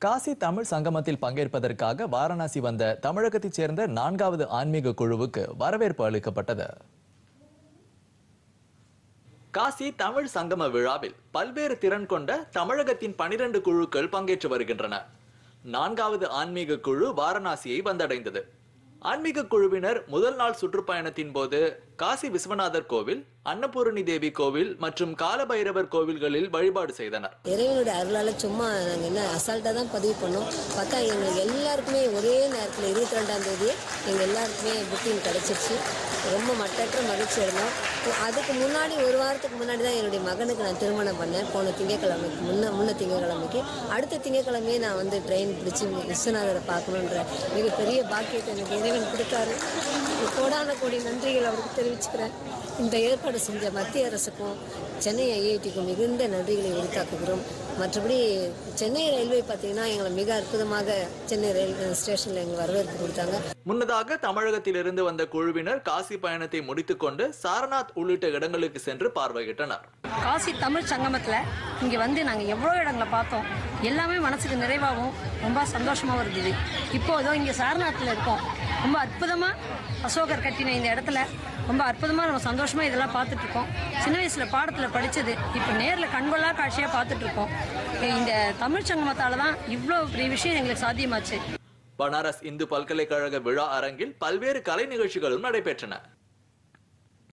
காசி தமிழ் சங்கமத்தில் பங்கேற்பதற்காக வாரணாசி வந்த தமிழகத்தைச் சேர்ந்த நான்காவது ஆன்மீக குழுவுக்கு வரவேற்பு அளிக்கப்பட்டது காசி தமிழ் சங்கம விழாவில் பல்வேறு திறன் கொண்ட தமிழகத்தின் பனிரெண்டு குழுக்கள் பங்கேற்று வருகின்றன நான்காவது ஆன்மீக குழு வாரணாசியை வந்தடைந்தது ஆன்மீக குழுவினர் முதல் நாள் சுற்றுப்பயணத்தின் போது காசி விஸ்வநாதர் கோவில் அன்னபூரணி தேவி கோவில் மற்றும் காலபைரவர் கோவில்களில் வழிபாடு செய்தனர் இறைவனுடைய அருளால் சும்மா நாங்கள் என்ன அசால்ட்டாக தான் பதிவு பண்ணோம் பார்த்தா எங்களுக்கு எல்லாருக்குமே ஒரே நேரத்தில் இருபத்தி ரெண்டாம் தேதி எங்கள் எல்லாருக்குமே புக்கிங் கிடச்சிருச்சு ரொம்ப மட்டற்ற மகிழ்ச்சி இருந்தோம் அதுக்கு முன்னாடி ஒரு வாரத்துக்கு முன்னாடி தான் என்னுடைய மகனுக்கு நான் திருமணம் பண்ணேன் போன திங்கக்கிழமைக்கு முன்ன முன்ன திங்கக்கிழமைக்கு அடுத்த திங்கக்கிழமையே நான் வந்து ட்ரெயின் பிடிச்சி விஸ்வநாதரை பார்க்கணுன்ற மிகப்பெரிய பாக்கியத்தை எனக்கு இறைவன் கொடுத்தாரு கோடான கோடி நன்றிகள் அவருக்கு தெரிவிச்சுக்கிறேன் இந்த ஏற்பாடு செஞ்ச மத்திய அரசுக்கும் சென்னை ஐஐடிக்கும் மிகுந்த நன்றிகளை உரித்தாக்குகிறோம் மற்றபடி சென்னை ரயில்வே பார்த்தீங்கன்னா எங்களை மிக அற்புதமாக சென்னை ரயில் ஸ்டேஷனில் எங்களுக்கு வரவேற்பு கொடுத்தாங்க முன்னதாக தமிழகத்திலிருந்து வந்த குழுவினர் காசி பயணத்தை முடித்துக்கொண்டு சாரநாத் உள்ளிட்ட இடங்களுக்கு சென்று பார்வையிட்டனர் காசி தமிழ் சங்கமத்தில் இங்கே வந்து நாங்கள் எவ்வளோ இடங்களை பார்த்தோம் எல்லாமே மனசுக்கு நிறைவாகவும் ரொம்ப சந்தோஷமாகவும் இருந்தது இப்போ இதோ இங்கே சாரநாத்தில் இருக்கோம் ரொம்ப அற்புதமாக அசோகர் கட்டின இந்த இடத்துல ரொம்ப அற்புதமாக நம்ம சந்தோஷமாக இதெல்லாம் பார்த்துட்டு இருக்கோம் சின்ன வயசில் பாடத்தில் படித்தது இப்போ நேரில் கண்கொள்ளா காட்சியாக பார்த்துட்டு இருக்கோம் இந்த தமிழ் சங்கமத்தால் தான் இவ்வளோ பெரிய விஷயம் எங்களுக்கு சாத்தியமாச்சு பனாரஸ் இந்து பல்கலைக்கழக விழா அரங்கில் பல்வேறு கலை நிகழ்ச்சிகளும் நடைபெற்றன